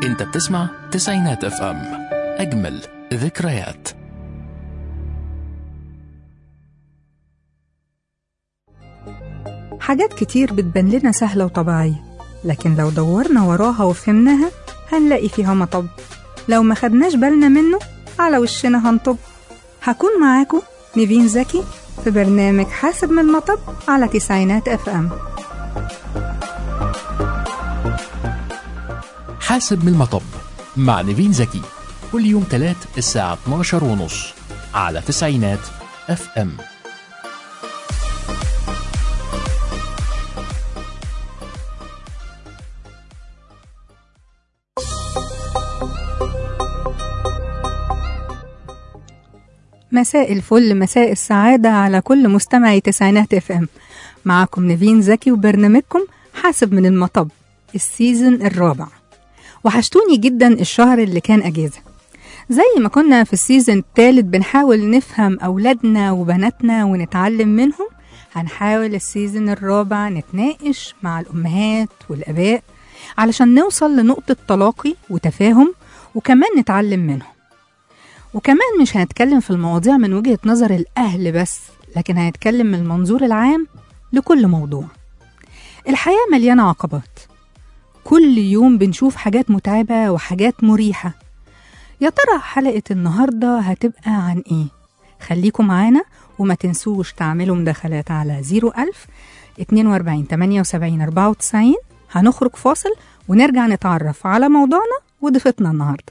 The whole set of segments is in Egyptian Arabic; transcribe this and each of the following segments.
انت بتسمع تسعينات اف ام اجمل ذكريات حاجات كتير بتبان لنا سهلة وطبيعية لكن لو دورنا وراها وفهمناها هنلاقي فيها مطب لو ما خدناش بالنا منه على وشنا هنطب هكون معاكم نيفين زكي في برنامج حاسب من المطب على تسعينات اف ام حاسب من المطب مع نيفين زكي كل يوم تلات الساعة 12 ونص على تسعينات اف ام مساء الفل مساء السعادة على كل مستمعي تسعينات اف ام معاكم نيفين زكي وبرنامجكم حاسب من المطب السيزون الرابع وحشتوني جدا الشهر اللي كان أجازة زي ما كنا في السيزون الثالث بنحاول نفهم أولادنا وبناتنا ونتعلم منهم هنحاول السيزون الرابع نتناقش مع الأمهات والآباء علشان نوصل لنقطة تلاقي وتفاهم وكمان نتعلم منهم وكمان مش هنتكلم في المواضيع من وجهة نظر الأهل بس لكن هنتكلم من المنظور العام لكل موضوع الحياة مليانة عقبات كل يوم بنشوف حاجات متعبة وحاجات مريحة يا ترى حلقة النهاردة هتبقى عن إيه؟ خليكم معانا وما تنسوش تعملوا مداخلات على 01000 42 78 94 هنخرج فاصل ونرجع نتعرف على موضوعنا وضيفتنا النهارده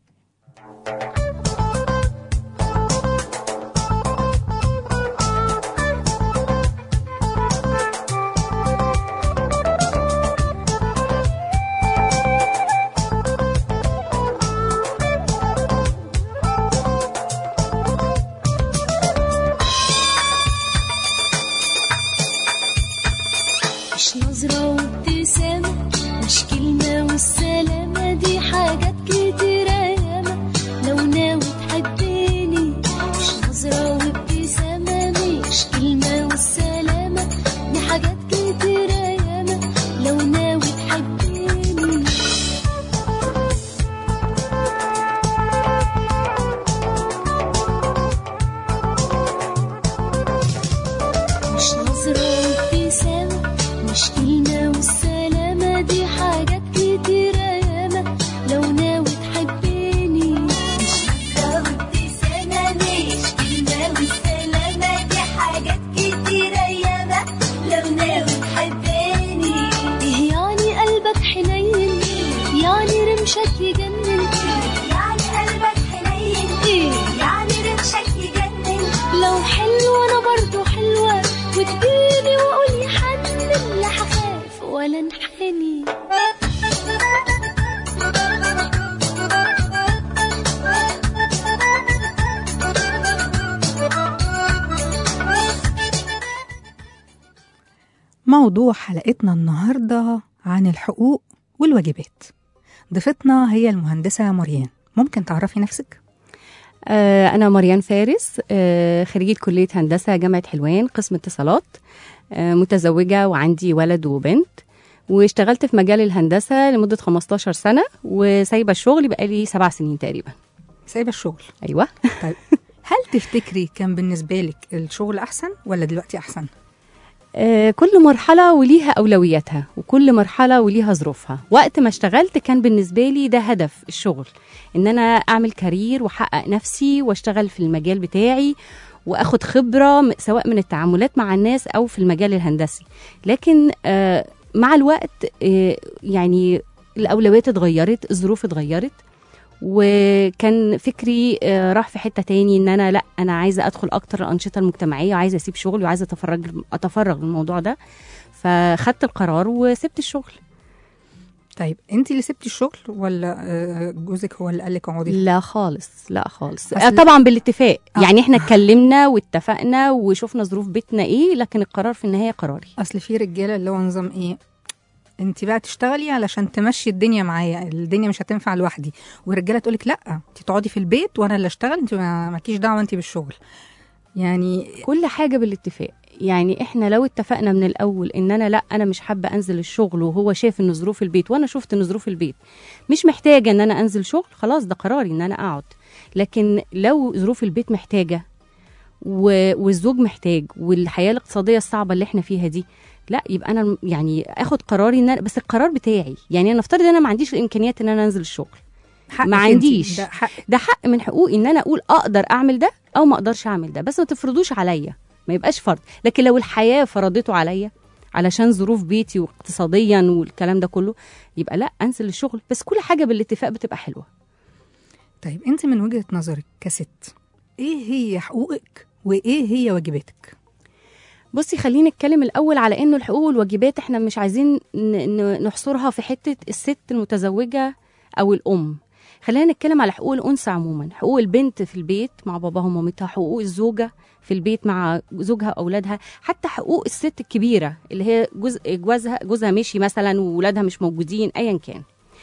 مش نظرة وابتسامة مش كلمة والسلامة دي حاجات كتيرة ياما لو ناوي تحبني مش نظرة وابتسامة مش كلمة والسلامة دي حاجات كتيرة ياما لو ناوي تحبني مش نظرة وابتسامة مش كلمة والسلامة دي حاجات كتيرة ياما لو ناوي تحبني مش نظرة وابتسامة مش كلمة والسلامة دي حاجات كتيرة ياما لو ناوي تحبني ايه يعني قلبك حنين يعني رمشك يجنن يعني قلبك حنين ايه يعني رمشك يجنن لو حلو انا برضو حلوة وتجيلي واقول يحنن لا هخاف ولا انحني موضوع حلقتنا النهاردة عن الحقوق والواجبات ضيفتنا هي المهندسة مريان ممكن تعرفي نفسك؟ آه، أنا مريان فارس آه، خريجة كلية هندسة جامعة حلوان قسم اتصالات آه، متزوجة وعندي ولد وبنت واشتغلت في مجال الهندسة لمدة 15 سنة وسايبة الشغل بقالي سبع سنين تقريبا سايبة الشغل أيوة طيب هل تفتكري كان بالنسبة لك الشغل أحسن ولا دلوقتي أحسن؟ آه، كل مرحلة وليها أولوياتها وكل مرحلة وليها ظروفها وقت ما اشتغلت كان بالنسبة لي ده هدف الشغل إن أنا أعمل كارير وأحقق نفسي وأشتغل في المجال بتاعي وأخد خبرة م- سواء من التعاملات مع الناس أو في المجال الهندسي لكن آه، مع الوقت آه، يعني الأولويات اتغيرت الظروف اتغيرت وكان فكري آه، راح في حته تاني ان انا لا انا عايزه ادخل اكتر الانشطه المجتمعيه وعايزه اسيب شغلي وعايزه اتفرج اتفرغ للموضوع ده فخدت القرار وسبت الشغل طيب أنت اللي سبتي الشغل ولا آه، جوزك هو اللي قال لك اقعدي؟ لا خالص لا خالص أصل- آه، طبعا بالاتفاق آه. يعني احنا اتكلمنا واتفقنا وشفنا ظروف بيتنا ايه لكن القرار في النهايه قراري أصل في رجالة اللي هو نظام إيه؟ انت بقى تشتغلي علشان تمشي الدنيا معايا الدنيا مش هتنفع لوحدي والرجاله تقولك لا انت تقعدي في البيت وانا اللي اشتغل انت ما- مالكيش دعوه انت بالشغل يعني كل حاجه بالاتفاق يعني احنا لو اتفقنا من الاول ان انا لا انا مش حابه انزل الشغل وهو شاف ان ظروف البيت وانا شفت ان ظروف البيت مش محتاجه ان انا انزل شغل خلاص ده قراري ان انا اقعد لكن لو ظروف البيت محتاجه و- والزوج محتاج والحياه الاقتصاديه الصعبه اللي احنا فيها دي لا يبقى انا يعني اخد قراري ان أنا بس القرار بتاعي يعني انا افترض ان انا ما عنديش الامكانيات ان انا انزل الشغل حقك ما انتي، عنديش. ده حق ده حق من حقوقي ان انا اقول اقدر اعمل ده او ما اقدرش اعمل ده بس ما تفرضوش عليا ما يبقاش فرض لكن لو الحياه فرضته عليا علشان ظروف بيتي واقتصاديا والكلام ده كله يبقى لا انزل الشغل بس كل حاجه بالاتفاق بتبقى حلوه طيب انت من وجهه نظرك كست ايه هي حقوقك وايه هي واجباتك بصي خليني نتكلم الاول على انه الحقوق والواجبات احنا مش عايزين ن- ن- نحصرها في حته الست المتزوجه او الام خلينا نتكلم على حقوق الانثى عموما حقوق البنت في البيت مع باباها ومامتها حقوق الزوجه في البيت مع زوجها واولادها حتى حقوق الست الكبيره اللي هي جزء جوازها جوزها مشي مثلا واولادها مش موجودين ايا كان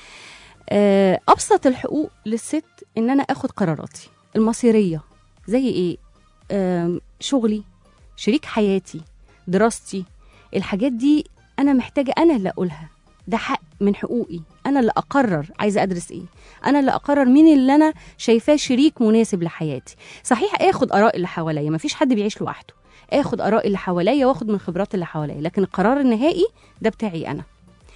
آه، ابسط الحقوق للست ان انا اخد قراراتي المصيريه زي ايه آم، شغلي شريك حياتي دراستي الحاجات دي انا محتاجه انا اللي اقولها ده حق من حقوقي انا اللي اقرر عايزه ادرس ايه انا اللي اقرر مين اللي انا شايفاه شريك مناسب لحياتي صحيح اخد اراء اللي حواليا مفيش حد بيعيش لوحده اخد اراء اللي حواليا واخد من خبرات اللي حواليا لكن القرار النهائي ده بتاعي انا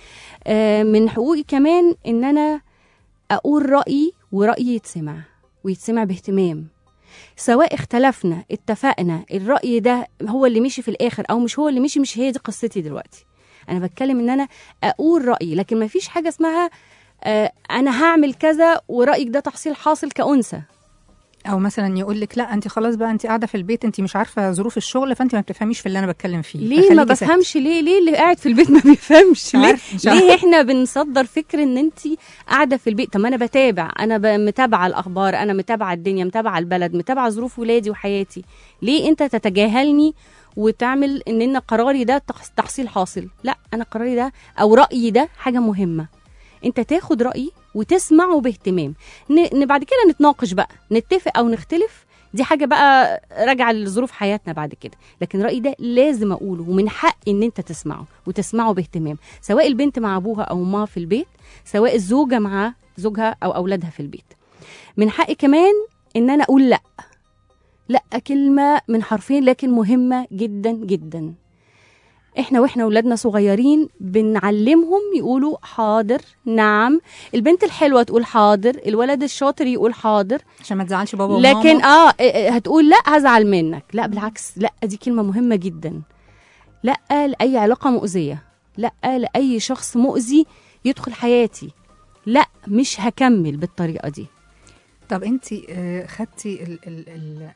آه، من حقوقي كمان ان انا اقول رايي ورايي يتسمع ويتسمع باهتمام سواء اختلفنا اتفقنا الرأي ده هو اللي مشي في الآخر أو مش هو اللي مشي مش هي دي قصتي دلوقتي أنا بتكلم إن أنا أقول رأيي لكن ما فيش حاجة اسمها آه أنا هعمل كذا ورأيك ده تحصيل حاصل كأنثى او مثلا يقول لك لا انت خلاص بقى انت قاعده في البيت انت مش عارفه ظروف الشغل فانت ما بتفهميش في اللي انا بتكلم فيه ليه ما فخليكي ساكتة. بفهمش ليه ليه اللي قاعد في البيت ما بيفهمش ليه عارف- مش عارف. ليه احنا بنصدر فكر ان انت قاعده في البيت طب ما انا بتابع انا ب- متابعه الاخبار انا متابعه الدنيا متابعه البلد متابعه ظروف ولادي وحياتي ليه انت تتجاهلني وتعمل ان ان قراري ده تخ- تحصيل حاصل لا انا قراري ده او رايي ده حاجه مهمه انت تاخد رايي وتسمعه باهتمام ن- ن- بعد كده نتناقش بقى نتفق او نختلف دي حاجه بقى راجعه لظروف حياتنا بعد كده لكن رايي ده لازم اقوله ومن حقي ان انت تسمعه وتسمعه باهتمام سواء البنت مع ابوها او امها في البيت سواء الزوجه مع زوجها او اولادها في البيت من حقي كمان ان انا اقول لا لا كلمه من حرفين لكن مهمه جدا جدا احنا واحنا اولادنا صغيرين بنعلمهم يقولوا حاضر نعم البنت الحلوه تقول حاضر الولد الشاطر يقول حاضر عشان ما تزعلش بابا وماما لكن اه إيه إيه هتقول لا هزعل منك لا بالعكس لا دي كلمه مهمه جدا لا لاي علاقه مؤذيه لا لاي شخص مؤذي يدخل حياتي لا مش هكمل بالطريقه دي طب انت آه، خدتي ال ال ال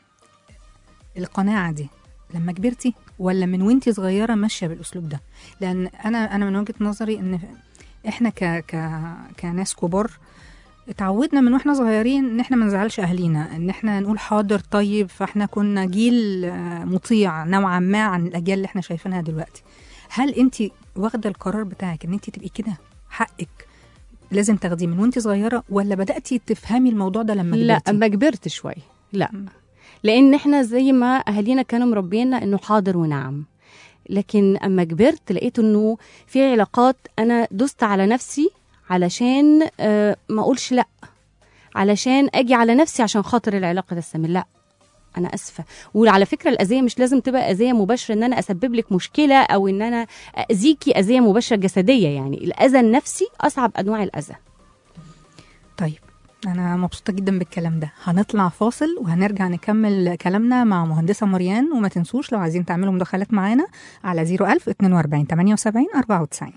القناعه دي لما كبرتي ولا من وانتي صغيره ماشيه بالاسلوب ده لان انا انا من وجهه نظري ان احنا ك ك كناس كبار اتعودنا من واحنا صغيرين ان احنا ما نزعلش اهالينا ان احنا نقول حاضر طيب فاحنا كنا جيل آه، مطيع نوعا ما عن الاجيال اللي احنا شايفينها دلوقتي هل انت واخده القرار بتاعك ان انت تبقي كده حقك لازم تاخديه من وانت صغيره ولا بداتي تفهمي الموضوع ده لما لا كبرتي اما كبرت شويه لا مم. لان احنا زي ما اهالينا كانوا مربينا انه حاضر ونعم لكن اما كبرت لقيت انه في علاقات انا دست على نفسي علشان آه ما اقولش لا علشان اجي على نفسي عشان خاطر العلاقه تستمر لا انا اسفه وعلى فكره الاذيه مش لازم تبقى اذيه مباشره ان انا اسبب لك مشكله او ان انا اذيكي اذيه مباشره جسديه يعني الاذى النفسي اصعب انواع الاذى طيب انا مبسوطه جدا بالكلام ده هنطلع فاصل وهنرجع نكمل كلامنا مع مهندسه مريان وما تنسوش لو عايزين تعملوا مداخلات معانا على 01000 42 78 94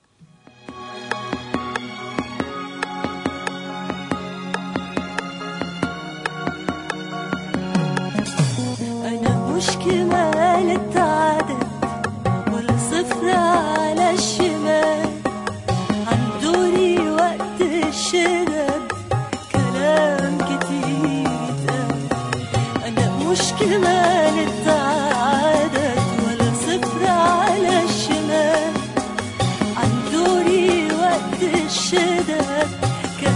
أنا مش كمالة عدد ولا صفر على الشمال عندوري وقت الشدد كلام كتير اتقال أنا مش كمالة عدد ولا صفر على الشمال عندوري وقت الشدد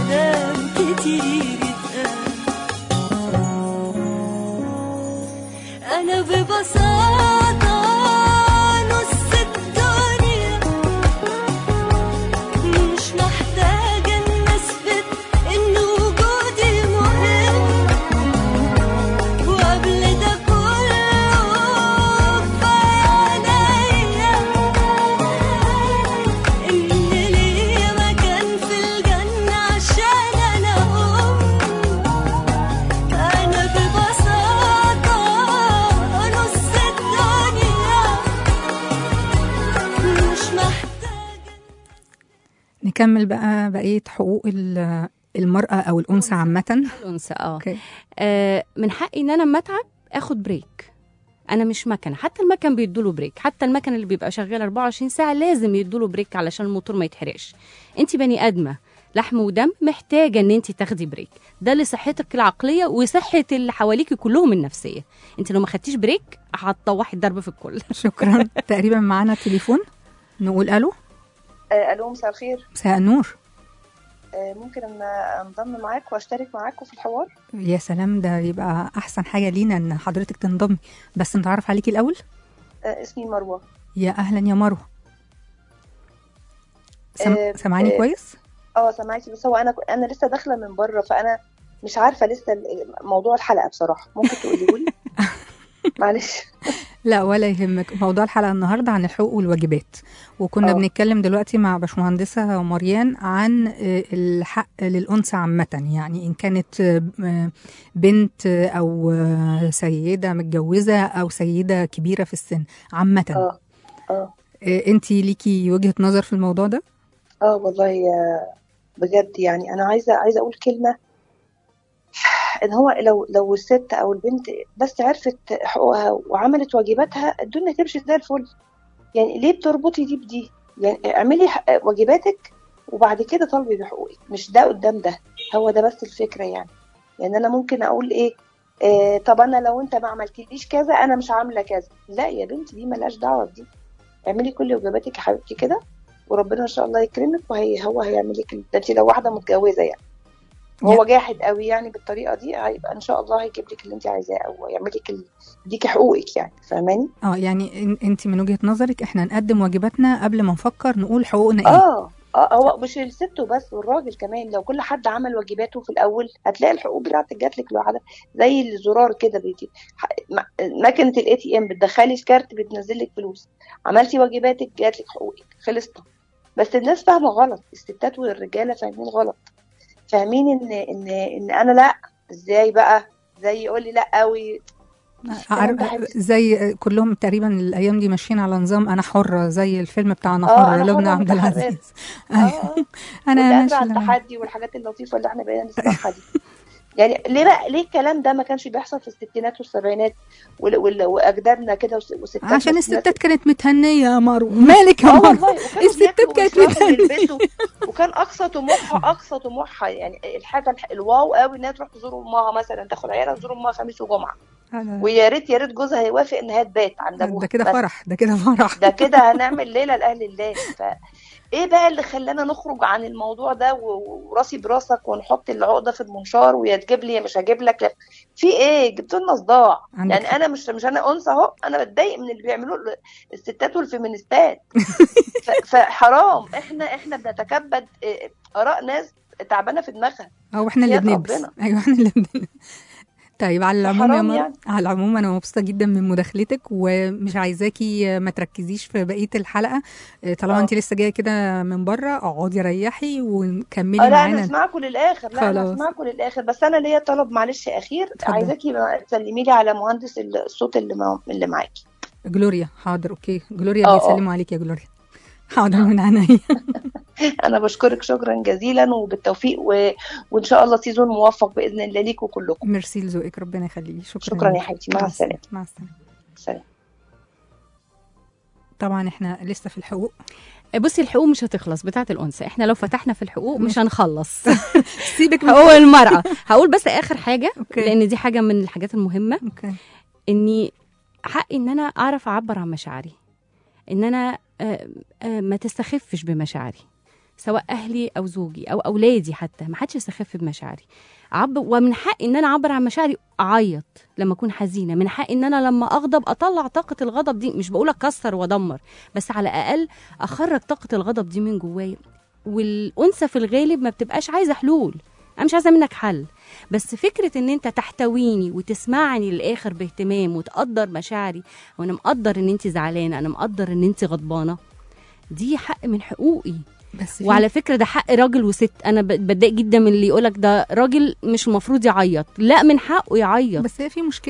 كلام كتير اتقال نكمل بقى بقيه حقوق ال- المراه او الانثى عامه الانثى اه اوكي آه، من حقي ان انا لما اتعب اخد بريك انا مش مكنه حتى المكن بيدوله بريك حتى المكن اللي بيبقى شغال 24 ساعه لازم يدوله بريك علشان الموتور ما يتحرقش انت بني ادمه لحم ودم محتاجه ان انت تاخدي بريك ده لصحتك العقليه وصحه اللي حواليكي كلهم النفسيه انت لو ما خدتيش بريك هتطوحي الضرب في الكل شكرا تقريبا معانا تليفون نقول الو آه، الو مساء الخير مساء النور آه، ممكن ان انضم معاك واشترك معاكم في الحوار يا سلام ده يبقى احسن حاجه لينا ان حضرتك تنضمي بس نتعرف عليكي الاول آه، اسمي مروه يا اهلا يا مروه سم... آه، سامعاني آه، كويس اه سامعاكي بس هو انا انا لسه داخله من بره فانا مش عارفه لسه ال- موضوع الحلقه بصراحه ممكن تقولي لي معلش لا ولا يهمك موضوع الحلقه النهارده عن الحقوق والواجبات وكنا آه. بنتكلم دلوقتي مع باشمهندسه مريان عن آه، الحق للانثى عامه يعني ان كانت آه، بنت او آه، سيده متجوزه او سيده كبيره في السن عامه اه اه انت ليكي وجهه نظر في الموضوع ده اه والله يا بجد يعني انا عايزه عايزه اقول كلمه ان هو لو لو الست او البنت بس عرفت حقوقها وعملت واجباتها الدنيا تمشي زي الفل يعني ليه بتربطي دي بدي يعني اعملي ح- واجباتك وبعد كده طالبي بحقوقك مش ده قدام ده هو ده بس الفكره يعني يعني انا ممكن اقول ايه آه طب انا لو انت ما عملتليش كذا انا مش عامله كذا لا يا بنتي دي ملهاش دعوه بدي اعملي كل واجباتك يا حبيبتي كده وربنا ان شاء الله يكرمك وهي هو هيعمل لك ال- ده انت لو واحده متجوزه يعني وهو جاحد قوي يعني بالطريقه دي هيبقى ان شاء الله هيجيب لك اللي انت عايزاه او يعمل لك ال- يديكي حقوقك يعني فاهماني اه يعني انت من وجهه نظرك احنا نقدم واجباتنا قبل ما نفكر نقول حقوقنا ايه اه اه هو مش الست وبس والراجل كمان لو كل حد عمل واجباته في الاول هتلاقي الحقوق بتاعتك جات لك لوحدها زي الزرار كده بيجي ح- م- ماكينه الاي تي ام بتدخلي الكارت بتنزل لك فلوس عملتي واجباتك جات لك حقوقك خلصنا بس الناس فاهمه غلط الستات والرجاله فاهمين غلط فاهمين ان ان ان انا لا ازاي بقى زي يقول لي لا قوي عارف ده حلو. زي كلهم تقريبا الايام دي ماشيين على نظام انا حره زي الفيلم بتاع انا آه، حره أنا لبنى حرة عبد متحررة. العزيز اه أيوة. انا والقادرة ماشي على لما- التحدي والحاجات اللطيفه اللي احنا بقينا نسمعها دي يعني ليه بقى ليه الكلام ده ما كانش بيحصل في الستينات والسبعينات وال- وال- واجدادنا كده وس- وستاتنا عشان والناس- الستات كانت متهنيه يا مارو مالك يا اه مارو والله وكانوا الستات بياكلوا كانت ويشربوا متهنية. ويلبسوا وكان اقصى طموحها اقصى طموحها يعني الحاجه الح- الواو قوي انها تروح تزور امها مثلا تاخد عيالها تزور امها خميس وجمعه أنا- ويا ريت يا ريت جوزها هيوافق انها تبات عند ابوها ده كده بس. فرح ده كده فرح ده كده هنعمل ليله لاهل الله ف ايه بقى اللي خلانا نخرج عن الموضوع ده و- وراسي براسك ونحط العقده في المنشار ويا تجيب لي يا مش هجيب لك لا. في ايه جبت لنا صداع عندك يعني حق. انا مش مش انا انثى اهو انا بتضايق من اللي بيعملوه ال- الستات والفيمينيستات ف- فحرام احنا احنا بنتكبد إيه، اراء ناس تعبانه في دماغها او احنا اللي حياة بنلبس ربنا. ايوه احنا اللي بنلبس طيب على العموم يا حرام مارو يعني. على العموم انا مبسوطه جدا من مداخلتك ومش عايزاكي ما تركزيش في بقيه الحلقه طالما آه. انت لسه جايه كده من بره اقعدي ريحي وكملي اه لا انا معانا اسمعكم للاخر لا انا خلاص. اسمعكم للاخر بس انا ليا طلب معلش اخير اتفضل. عايزاكي بقى تسلمي لي على مهندس الصوت اللي مع... اللي معاكي جلوريا حاضر اوكي جلوريا اه، اه. بيسلموا عليك يا جلوريا حاضر من عينيا انا بشكرك شكرا جزيلا وبالتوفيق و... وان شاء الله سيزون موفق باذن الله ليكم كلكم ميرسي لذوقك ربنا يخليكي شكرا شكرا يا ليك. حبيبتي مع السلامه مع السلامه سلام طبعا احنا لسه في الحقوق بصي الحقوق مش هتخلص بتاعه الانثى احنا لو فتحنا في الحقوق مش هنخلص سيبك من حقوق المراه هقول بس اخر حاجه أوكي. لان دي حاجه من الحاجات المهمه اوكي اني حقي ان انا اعرف اعبر عن مشاعري ان انا آه، آه، ما تستخفش بمشاعري سواء اهلي او زوجي او اولادي حتى ما حدش يستخف بمشاعري عب ومن حقي ان انا اعبر عن مشاعري اعيط لما اكون حزينه من حقي ان انا لما اغضب اطلع طاقه الغضب دي مش بقول اكسر وادمر بس على الاقل اخرج طاقه الغضب دي من جوايا والانثى في الغالب ما بتبقاش عايزه حلول انا مش عايزه منك حل بس فكره ان انت تحتويني وتسمعني للاخر باهتمام وتقدر مشاعري وانا مقدر ان انت زعلانه انا مقدر ان انت غضبانه دي حق من حقوقي بس في- وعلى فكره ده حق راجل وست انا ب- بتضايق جدا من اللي يقولك ده راجل مش المفروض يعيط لا من حقه يعيط بس هي في مشكله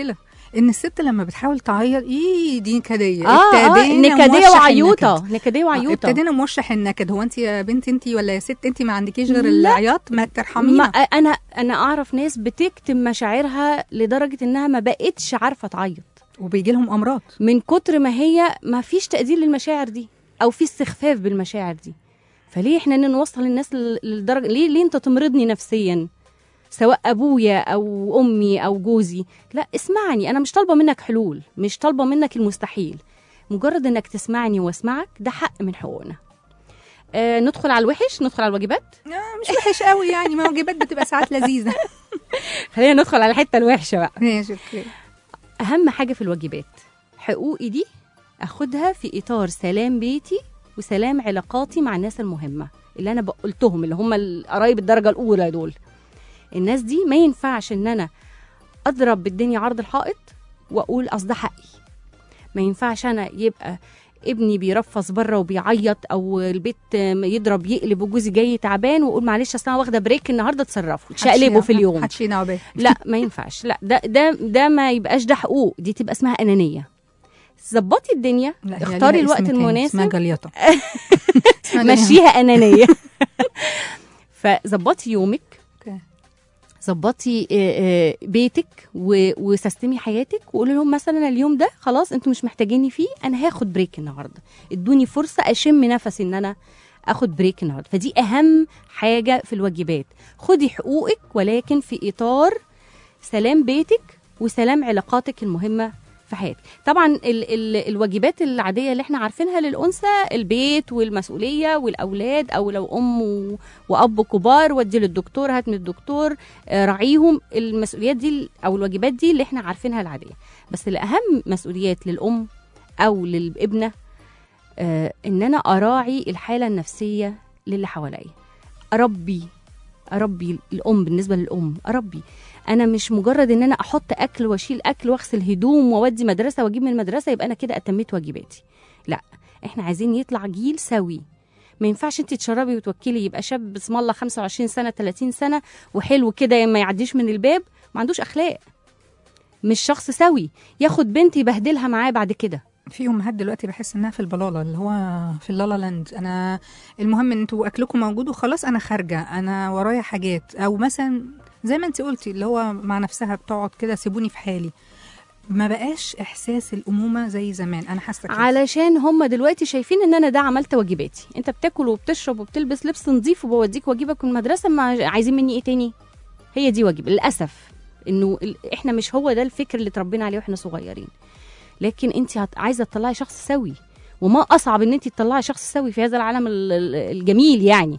ان الست لما بتحاول تعيط ايه دي نكديه اه, آه ابتدينا نكديه موشح وعيوطه النكد. نكديه آه، وعيوطه ابتدينا موشح النكد هو انت يا بنت انت ولا يا ست انت ما عندكيش غير لا. العياط ما ما ترحمينا انا انا اعرف ناس بتكتم مشاعرها لدرجه انها ما بقتش عارفه تعيط وبيجي لهم امراض من كتر ما هي ما فيش تقدير للمشاعر دي او في استخفاف بالمشاعر دي فليه احنا نوصل الناس لل- للدرجه ليه ليه انت تمرضني نفسيا سواء ابويا او امي او جوزي لا اسمعني انا مش طالبه منك حلول مش طالبه منك المستحيل مجرد انك تسمعني واسمعك ده حق من حقوقنا آه ندخل على الوحش ندخل على الواجبات آه، مش وحش قوي يعني ما واجبات بتبقى ساعات لذيذه خلينا ندخل على الحته الوحشه بقى ماشي اوكي اهم حاجه في الواجبات حقوقي دي اخدها في اطار سلام بيتي وسلام علاقاتي مع الناس المهمه اللي انا قلتهم اللي هم القرايب الدرجه الاولى دول الناس دي ما ينفعش ان انا اضرب بالدنيا عرض الحائط واقول اصل ده حقي ما ينفعش انا يبقى ابني بيرفص بره وبيعيط او البيت يضرب يقلب وجوزي جاي تعبان واقول معلش اصل انا واخده بريك النهارده اتصرفوا شقلبوا في اليوم محدش ينعوا بيه لا ما ينفعش لا ده ده ده ما يبقاش ده حقوق دي تبقى اسمها انانيه ظبطي الدنيا لا، هي اختاري ليها اسم الوقت تاني، اسمها المناسب جليطه اسمها جليطة. مشيها انانيه فظبطي يومك أوكي. ظبطي آه، آه، بيتك و- وسيستمي حياتك وقولي لهم مثلا اليوم ده خلاص انتوا مش محتاجيني فيه انا هاخد بريك النهارده ادوني فرصه اشم نفسي ان انا اخد بريك النهارده فدي اهم حاجه في الواجبات خدي حقوقك ولكن في اطار سلام بيتك وسلام علاقاتك المهمه في حياتك طبعا ال ال الواجبات العاديه اللي احنا عارفينها للانثى البيت والمسؤوليه والاولاد او لو ام و- واب كبار ودي للدكتور هات من الدكتور آه، راعيهم المسؤوليات دي او الواجبات دي اللي احنا عارفينها العاديه بس الاهم مسؤوليات للام او للابنه آه، ان انا اراعي الحاله النفسيه للي حواليا اربي اربي الام بالنسبه للام اربي انا مش مجرد ان انا احط اكل واشيل اكل واغسل هدوم واودي مدرسه واجيب من المدرسه يبقى انا كده اتميت واجباتي لا احنا عايزين يطلع جيل سوي ما ينفعش انت تشربي وتوكلي يبقى شاب بسم الله 25 سنه 30 سنه وحلو كده ما يعديش من الباب ما عندوش اخلاق مش شخص سوي ياخد بنت يبهدلها معاه بعد كده في امهات دلوقتي بحس انها في البلاله اللي هو في اللالا لاند انا المهم ان انتوا اكلكم موجود وخلاص انا خارجه انا ورايا حاجات او مثلا زي ما انت قلتي اللي هو مع نفسها بتقعد كده سيبوني في حالي ما بقاش احساس الامومه زي زمان انا حاسه كده علشان هم دلوقتي شايفين ان انا ده عملت واجباتي انت بتاكل وبتشرب وبتلبس لبس نظيف وبوديك واجبك من المدرسه ما عايزين مني ايه تاني هي دي واجب للاسف انه ال- احنا مش هو ده الفكر اللي اتربينا عليه واحنا صغيرين لكن انت هت- عايزه تطلعي شخص سوي وما اصعب ان انت تطلعي شخص سوي في هذا العالم ال- ال- الجميل يعني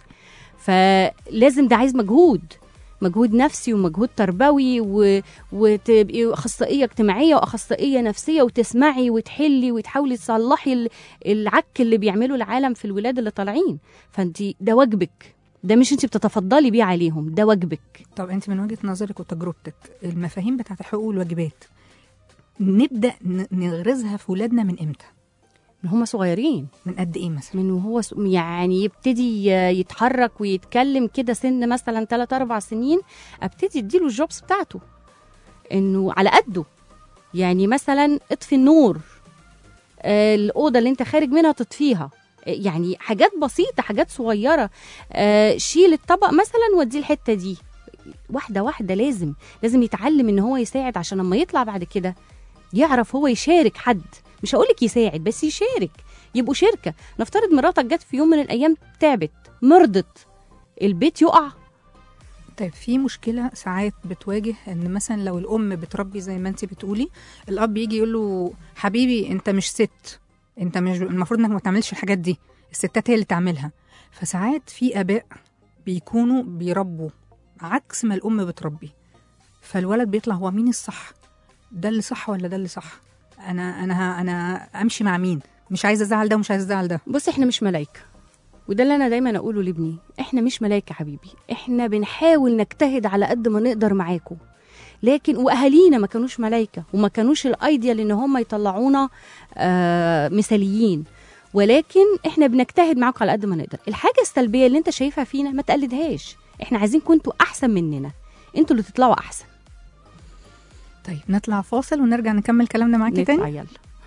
فلازم ده عايز مجهود مجهود نفسي ومجهود تربوي و... وتبقي اخصائيه اجتماعيه واخصائيه نفسيه وتسمعي وتحلي وتحاولي تصلحي ال- العك اللي بيعمله العالم في الولاد اللي طالعين فانت ده واجبك ده مش انت بتتفضلي بيه عليهم ده واجبك طب انت من وجهه نظرك وتجربتك المفاهيم بتاعت الحقوق والواجبات نبدا ن- نغرزها في ولادنا من امتى من هم صغيرين من قد ايه مثلا من وهو س- يعني يبتدي ي- يتحرك ويتكلم كده سن مثلا 3 4 سنين ابتدي اديله الجوبس بتاعته انه على قده يعني مثلا اطفي النور آه، الاوضه اللي انت خارج منها تطفيها آه، يعني حاجات بسيطه حاجات صغيره آه، شيل الطبق مثلا وديه الحته دي واحده واحده لازم لازم يتعلم ان هو يساعد عشان لما يطلع بعد كده يعرف هو يشارك حد مش هقولك يساعد بس يشارك يبقوا شركه نفترض مراتك جت في يوم من الايام تعبت مرضت البيت يقع طيب في مشكلة ساعات بتواجه ان مثلا لو الام بتربي زي ما انت بتقولي الاب يجي يقول له حبيبي انت مش ست انت مش المفروض انك ما تعملش الحاجات دي الستات هي اللي تعملها فساعات في اباء بيكونوا بيربوا عكس ما الام بتربي فالولد بيطلع هو مين الصح ده اللي صح ولا ده اللي صح انا انا ه- انا امشي مع مين مش عايزه ازعل ده ومش عايزه ازعل ده بص احنا مش ملايكه وده اللي انا دايما اقوله لابني احنا مش ملايكه حبيبي احنا بنحاول نجتهد على قد ما نقدر معاكم لكن واهالينا ما كانوش ملايكه وما كانوش الايديال ان هم يطلعونا آه مثاليين ولكن احنا بنجتهد معاكم على قد ما نقدر الحاجه السلبيه اللي انت شايفها فينا ما تقلدهاش احنا عايزين كنتوا احسن مننا انتوا اللي تطلعوا احسن طيب نطلع فاصل ونرجع نكمل كلامنا معاكي نطلع تاني يلا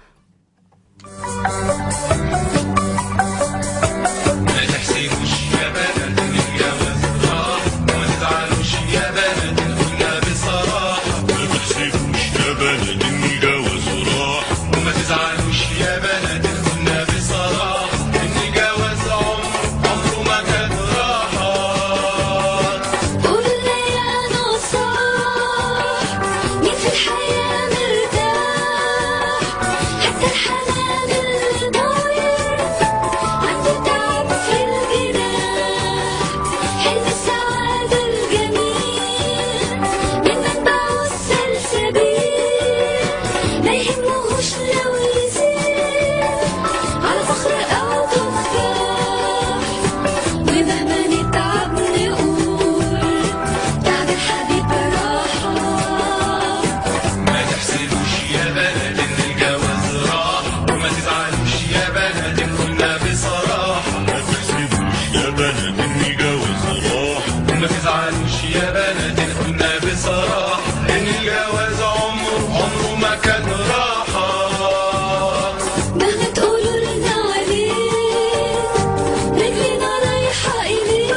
ما تحسبوش يا بنات الجواز راح وما تزعلوش يا بنات قلنا بصراحة ما تحسبوش يا بنات الجواز راح وما تزعلوش يا بنات قلنا بصراحة إن الجواز عمر عمره ما كان راحة قولنا يا نصاح مين في الحياة مرتاح حتى الحنان اللي ضايع عنده تعب في الجناح حلم السعادة الجميل من منبعه السلسبيل ما يهمهوش لو يزيد على فخر أو تفاح ومهما نتعب نقول تعب الحبيب راحة ما تحسبوش يا بنات ان الجواز راح وما تزعلوش يا بنات ان قلنا بصراحة ما تحسبوش يا بنات ان الجواز راح وما تزعلوش يا بنات ان قلنا بصراحة ان الجواز عمره عمره ما كان راحة مهما تقولوا لنا عليه رجلنا رايحة إليه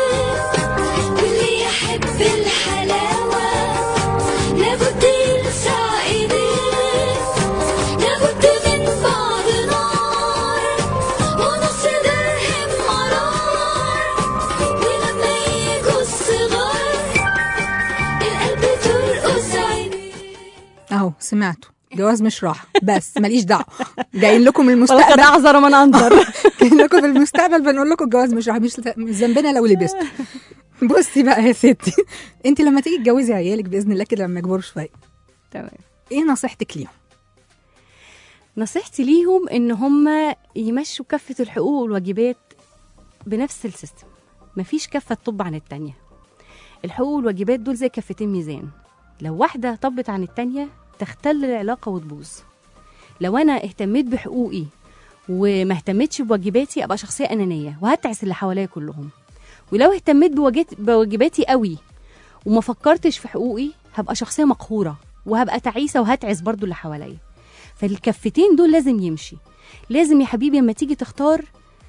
واللي يحب الحلاوة لابد يلسع إيديه لابد من بعض نار ونص درهم مرار ولما يجوا الصغار القلب ترقص عينيه اهو سمعتوا جواز مش راحه بس ماليش دعوه جايين لكم ولقد المستقبل اعذر من انظر جايين لكم في المستقبل بنقول لكم الجواز مش راحه مش مش ذنبنا لو لبست بصي بقى يا ستي انت لما تيجي تجوزي عيالك باذن الله كده لما يكبروا شويه تمام ايه نصيحتك ليهم نصيحتي ليهم ان هم يمشوا كفه الحقوق والواجبات بنفس السيستم مفيش كفه تطب عن التانية الحقوق والواجبات دول زي كفتين ميزان لو واحده طبت عن التانية تختل العلاقه وتبوظ لو انا اهتميت بحقوقي وما اهتمتش بواجباتي ابقى شخصيه انانيه وهتعس اللي حواليا كلهم ولو اهتميت بواجت- بواجباتي قوي وما فكرتش في حقوقي هبقى شخصيه مقهوره وهبقى تعيسه وهتعس برضو اللي حواليا فالكفتين دول لازم يمشي لازم يا حبيبي لما تيجي تختار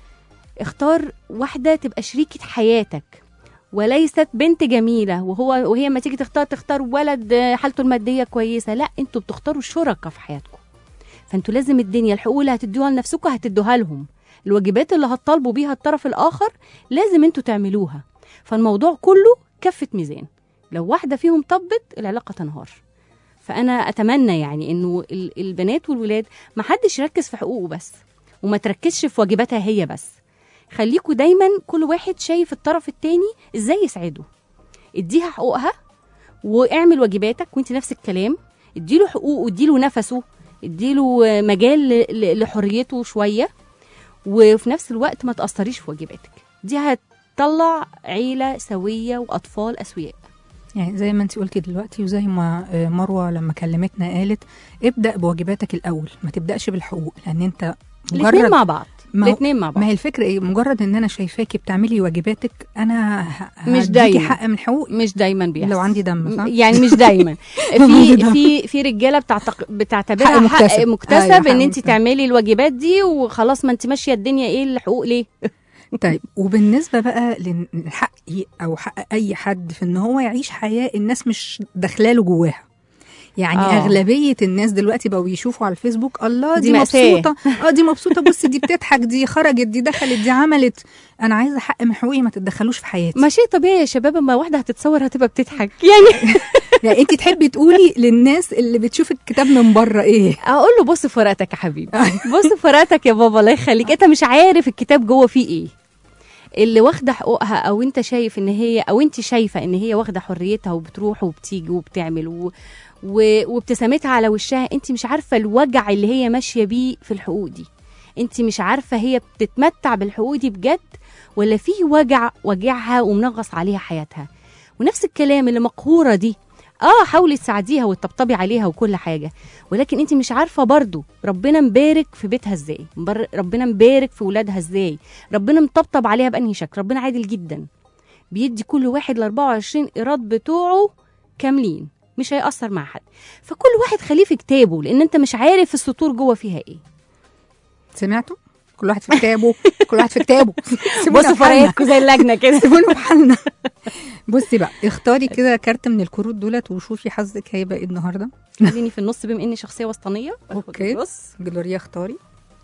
اختار واحدة تبقى شريكة حياتك وليست بنت جميلة وهو وهي لما تيجي تختار تختار ولد آه، حالته المادية كويسة لا انتوا بتختاروا شركاء في حياتكم فانتوا لازم الدنيا الحقوق اللي هتدوها لنفسكم هتدوها لهم الواجبات اللي هتطالبوا بيها الطرف الآخر لازم انتوا تعملوها فالموضوع كله كفة ميزان لو واحدة فيهم طبت العلاقة تنهار فانا اتمنى يعني انه ال- البنات والولاد ما حدش يركز في حقوقه بس وما تركزش في واجباتها هي بس خليكوا دايما كل واحد شايف الطرف التاني ازاي يسعده اديها حقوقها واعمل واجباتك وانت نفس الكلام اديله حقوقه اديله نفسه اديله آه، مجال ل- ل- لحريته شويه وفي نفس الوقت ما تاثريش في واجباتك دي هتطلع عيله سويه واطفال اسوياء يعني زي ما انت قلتي دلوقتي وزي ما آه، مروه لما كلمتنا قالت ابدا بواجباتك الاول ما تبداش بالحقوق لان انت الاثنين مع بعض ما هو- الاثنين مع بعض ما هي الفكره ايه مجرد ان انا شايفاكي بتعملي واجباتك انا ه- مش هديكي دايما. حق من حقوقي مش دايما بيحصل لو عندي دم صح؟ يعني مش دايما عندي في دم. في في رجاله بتعتق... بتعتبرها حق حق مكتسب. مكتسب, مكتسب أيوة، حق ان انت مكتسب. تعملي الواجبات دي وخلاص ما انت ماشيه الدنيا ايه الحقوق ليه طيب وبالنسبه بقى للحق او حق اي حد في ان هو يعيش حياه الناس مش داخلاله جواها يعني آه. أوه. اغلبيه الناس دلوقتي بقوا يشوفوا على الفيسبوك الله دي, دي مأساة. مبسوطه اه دي مبسوطه بصي دي بتضحك دي خرجت دي دخلت دي عملت انا عايزه حق من حقوقي ما تتدخلوش في حياتي ما شيء طبيعي يا شباب اما واحده هتتصور هتبقى بتضحك يعني يعني انت تحبي تقولي للناس اللي بتشوف الكتاب من بره ايه اقول له بص في ورقتك يا حبيبي بص في ورقتك يا بابا الله يخليك انت مش عارف الكتاب جوه فيه ايه اللي واخده حقوقها او انت شايف ان هي او انت شايفه ان هي واخده حريتها وبتروح وبتيجي وبتعمل و... و... وابتسامتها على وشها انت مش عارفه الوجع اللي هي ماشيه بيه في الحقوق دي انت مش عارفه هي بتتمتع بالحقوق دي بجد ولا في وجع وجعها ومنغص عليها حياتها ونفس الكلام اللي مقهوره دي اه حاولي تساعديها وتطبطبي عليها وكل حاجه ولكن انت مش عارفه برضو ربنا مبارك في بيتها ازاي مبر- ربنا مبارك في ولادها ازاي ربنا مطبطب عليها بانهي شكل ربنا عادل جدا بيدي كل واحد ال 24 ايراد بتوعه كاملين مش هيأثر مع حد فكل واحد خليه في كتابه لان انت مش عارف السطور جوه فيها ايه سمعتوا كل واحد في كتابه كل واحد في كتابه سيبونا بصوا في حالنا. فرقتكم زي اللجنه كده سيبونا في حالنا بصي بقى اختاري كده كارت من الكروت دولت وشوفي حظك هيبقى ايه النهارده خليني في النص بما اني شخصيه وسطانيه أوكي. بص جلوريا اختاري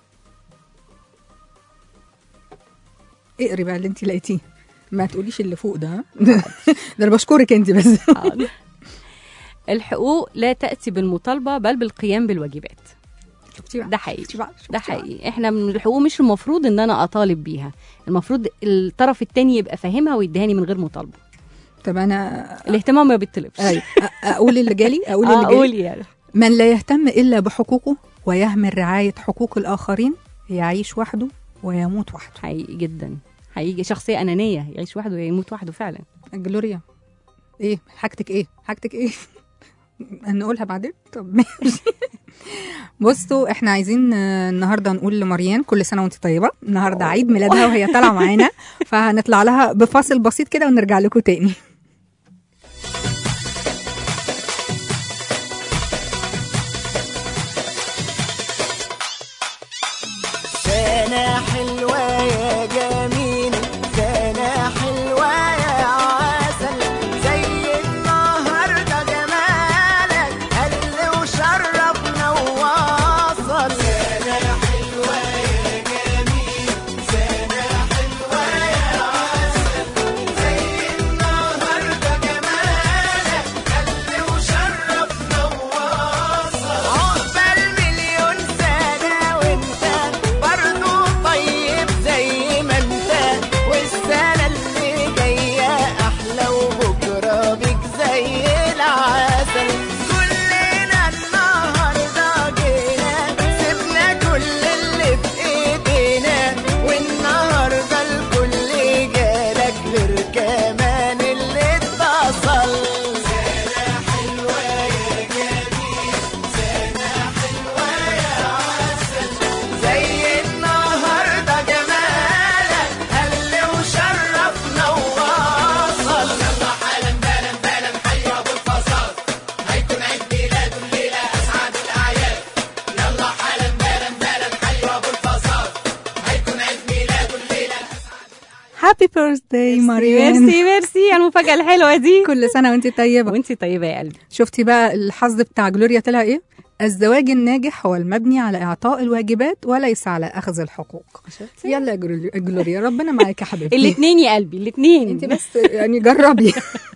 اقري بقى اللي انت لقيتيه ما تقوليش اللي فوق ده ها؟ ده انا بشكرك انت بس حاضر. الحقوق لا تأتي بالمطالبة بل بالقيام بالواجبات شفتي بقى ده حقيقي شفتي بقى شفتي ده بقى؟ حقيقي احنا من الحقوق مش المفروض ان انا اطالب بيها المفروض الطرف التاني يبقى فاهمها ويديهاني من غير مطالبه طب انا الاهتمام ما بيطلبش ايوه أ- اقول اللي جالي اقول اللي جالي اقول يعني من لا يهتم الا بحقوقه ويهمل رعايه حقوق الاخرين يعيش وحده ويموت وحده حقيقي جدا حقيقي شخصيه انانيه يعيش وحده ويموت وحده فعلا جلوريا ايه حاجتك ايه حاجتك ايه نقولها بعدين طب ماشي بصوا احنا عايزين آه، النهارده نقول لمريان كل سنه وانت طيبه النهارده عيد ميلادها وهي طالعه معانا فهنطلع لها بفاصل بسيط كده ونرجع لكم تاني سنة حلوة يا جميل سنة حلوة يا عسل زي النهاردة جمالك قل وشرفنا وواصل سنة حلوة يا جميل سنة حلوة يا عسل زي النهاردة جمالك قل وشرفنا وواصل عقبال مليون سنة وانت برضو طيب زي ما انت والسنة اللي جاية أحلى وبكرة بيك زي العسل كلنا النهاردة جينا سيبنا كل اللي في ايدينا والنهاردة الكل جالك غير كمان اللي اتصل سنة حلوة يا جميل سنة حلوة يا عسل زي النهاردة جمالك قل وشرفنا وواصل يلا حالا بالا بالا حي ابو الفصاد هيكون عيد ميلاده الليلة اسعد الاعياد يلا حالا بالا بالا حي ابو الفصاد هيكون عيد ميلاده الليلة هابي بيرثداي مريان ميرسي ميرسي على المفاجاه الحلوه دي كل سنه وانت طيبه وانتي طيبه يا قلبي شفتي بقى الحظ بتاع جلوريا طلع ايه الزواج الناجح هو المبني على اعطاء الواجبات وليس على اخذ الحقوق يلا يا جلوريا- جلوريا ربنا معاك يا حبيبتي الاثنين يا قلبي الاثنين انت بس يعني جربي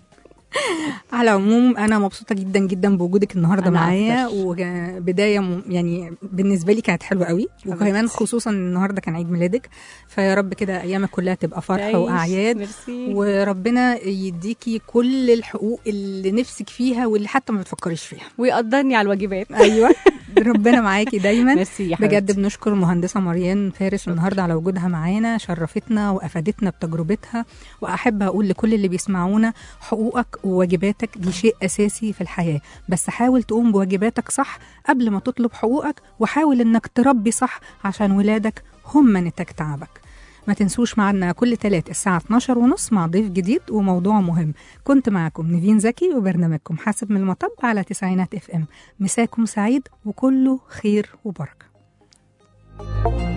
على العموم انا مبسوطه جدا جدا بوجودك النهارده أنا معايا أكتر. وبدايه م- يعني بالنسبه لي كانت حلوه قوي وكمان حبيبتي. خصوصا إن النهارده كان عيد ميلادك فيا رب كده ايامك كلها تبقى فرح تعيش. واعياد ميرسي وربنا يديكي كل الحقوق اللي نفسك فيها واللي حتى ما بتفكريش فيها ويقدرني على الواجبات ايوه ربنا معاكي دايما ميرسي يا حبيبتي بجد بنشكر المهندسه مريان فارس النهارده على وجودها معانا شرفتنا وافادتنا بتجربتها واحب اقول لكل اللي بيسمعونا حقوقك وواجباتك دي شيء اساسي في الحياه بس حاول تقوم بواجباتك صح قبل ما تطلب حقوقك وحاول انك تربي صح عشان ولادك هم نتاج تعبك ما تنسوش معنا كل تلات الساعة 12 ونص مع ضيف جديد وموضوع مهم كنت معكم نيفين زكي وبرنامجكم حاسب من المطب على تسعينات اف ام مساكم سعيد وكله خير وبركة